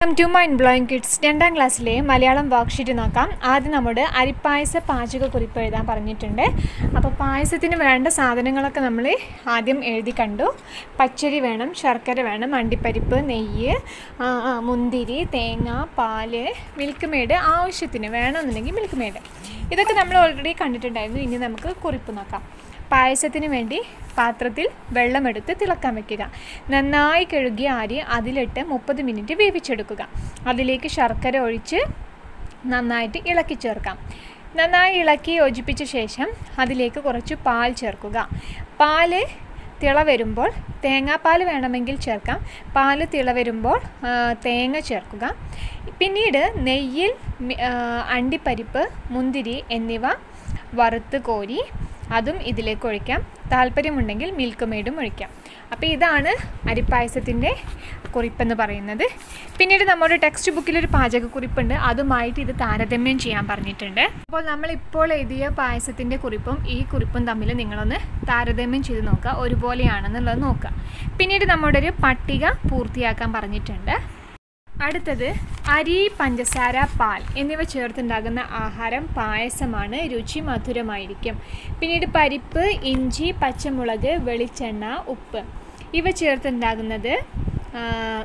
welcome to mind blowing kids രണ്ടാം ക്ലാസ്സിലെ Malayalam worksheet നോക്കാം ആദ്യം നമ്മുടെ അരിപ്പായസ പാചക കുറിപ്പ് എഴുതാൻ പറഞ്ഞിട്ടുണ്ട് അപ്പോൾ പായസത്തിന് വേണ്ട സാധനങ്ങളൊക്കെ നമ്മൾ ആദ്യം എഴുതി കണ്ടു പച്ചരി വേണം ശർക്കര വേണം അണ്ടിപ്പരിപ്പ് നെയ്യ് ആ, ആ, മുന്തിരി തേങ്ങ പാല് മിൽക്ക് മെയ്ഡ് ആവശ്യത്തിന് വേണമെന്നുണ്ടെങ്കിൽ മിൽക്ക് മെയ്ഡ് ഇതൊക്കെ നമ്മൾ ഓൾറെഡി കണ്ടിട്ടുണ്ടായിരുന്നു ഇനി നമുക്ക് കുറിപ്പ് നോക്കാം പായസത്തിന് വേണ്ടി പാത്രത്തിൽ വെള്ളമെടുത്ത് തിളക്കാൻ വെക്കുക നന്നായി കഴുകിയ അരി അതിലിട്ട് മുപ്പത് മിനിറ്റ് വേവിച്ചെടുക്കുക അതിലേക്ക് ശർക്കര ഒഴിച്ച് നന്നായിട്ട് ഇളക്കി ചേർക്കാം നന്നായി ഇളക്കി യോജിപ്പിച്ച ശേഷം അതിലേക്ക് കുറച്ച് പാൽ ചേർക്കുക പാല് തിള വരുമ്പോൾ തേങ്ങാപ്പാൽ വേണമെങ്കിൽ ചേർക്കാം പാല് തിള വരുമ്പോൾ ആ, തേങ്ങ ചേർക്കുക പിന്നീട് നെയ്യിൽ മി- ആ, അണ്ടിപ്പരിപ്പ് മുന്തിരി എന്നിവ വറുത്ത് കോരി അതും ഇതിലേക്ക് ഒഴിക്കാം താല്പര്യമുണ്ടെങ്കിൽ മിൽക്ക് മെയ്ഡും ഒഴിക്കാം അപ്പോൾ ഇതാണ് അരിപ്പായസത്തിൻ്റെ കുറിപ്പെന്ന് പറയുന്നത് പിന്നീട് നമ്മുടെ ടെക്സ്റ്റ് ബുക്കിൽ ഒരു പാചകക്കുറിപ്പുണ്ട് അതുമായിട്ട് ഇത് താരതമ്യം ചെയ്യാൻ പറഞ്ഞിട്ടുണ്ട് അപ്പോൾ നമ്മൾ ഇപ്പോൾ എഴുതിയ പായസത്തിൻ്റെ കുറിപ്പും ഈ കുറിപ്പും തമ്മിൽ നിങ്ങളൊന്ന് താരതമ്യം ചെയ്ത് നോക്കുക ഒരുപോലെയാണെന്നുള്ളത് നോക്കുക പിന്നീട് നമ്മുടെ ഒരു പട്ടിക പൂർത്തിയാക്കാൻ പറഞ്ഞിട്ടുണ്ട് അടുത്തത് അരി പഞ്ചസാര പാൽ എന്നിവ ചേർത്തുണ്ടാകുന്ന ആഹാരം പായസമാണ് രുചി മധുരമായിരിക്കും പിന്നീട് പരിപ്പ് ഇഞ്ചി പച്ചമുളക് വെളിച്ചെണ്ണ ഉപ്പ് ഇവ ചേർത്തുണ്ടാകുന്നത് ആ,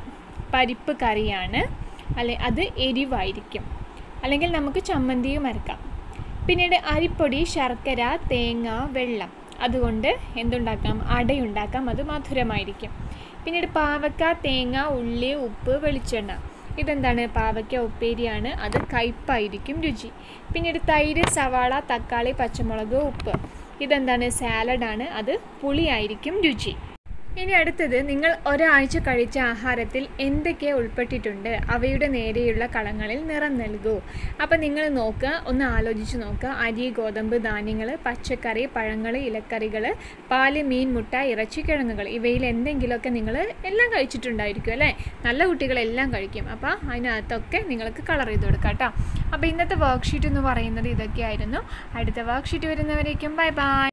പരിപ്പ് കറിയാണ് അല്ലെ അത് എരിവായിരിക്കും അല്ലെങ്കിൽ നമുക്ക് ചമ്മന്തിയും അരക്കാം പിന്നീട് അരിപ്പൊടി ശർക്കര തേങ്ങ വെള്ളം അതുകൊണ്ട് എന്തുണ്ടാക്കാം അടയുണ്ടാക്കാം അത് മധുരമായിരിക്കും പിന്നീട് പാവക്ക തേങ്ങ ഉള്ളി ഉപ്പ് വെളിച്ചെണ്ണ ഇതെന്താണ് പാവയ്ക്ക ഉപ്പേരിയാണ് അത് കയ്പായിരിക്കും രുചി പിന്നീട് തൈര് സവാള തക്കാളി പച്ചമുളക് ഉപ്പ് ഇതെന്താണ് സാലഡാണ് അത് പുളിയായിരിക്കും രുചി ഇനി അടുത്തത് നിങ്ങൾ ഒരാഴ്ച കഴിച്ച ആഹാരത്തിൽ എന്തൊക്കെ ഉൾപ്പെട്ടിട്ടുണ്ട് അവയുടെ നേരെയുള്ള കളങ്ങളിൽ നിറം നൽകൂ അപ്പം നിങ്ങൾ നോക്കുക ഒന്ന് ആലോചിച്ച് നോക്കുക അരി ഗോതമ്പ് ധാന്യങ്ങൾ പച്ചക്കറി പഴങ്ങൾ ഇലക്കറികൾ പാല് മീൻ മുട്ട ഇറച്ചി കിഴങ്ങുകൾ ഇവയിൽ എന്തെങ്കിലുമൊക്കെ നിങ്ങൾ എല്ലാം കഴിച്ചിട്ടുണ്ടായിരിക്കും അല്ലേ നല്ല കുട്ടികളെല്ലാം കഴിക്കും അപ്പോൾ അതിനകത്തൊക്കെ നിങ്ങൾക്ക് കളർ ചെയ്ത് കൊടുക്കാം കേട്ടോ അപ്പോൾ ഇന്നത്തെ വർക്ക്ഷീറ്റ് എന്ന് പറയുന്നത് ഇതൊക്കെയായിരുന്നു അടുത്ത വർക്ക്ഷീറ്റ് വരുന്നവരേക്കും ബൈ ബൈ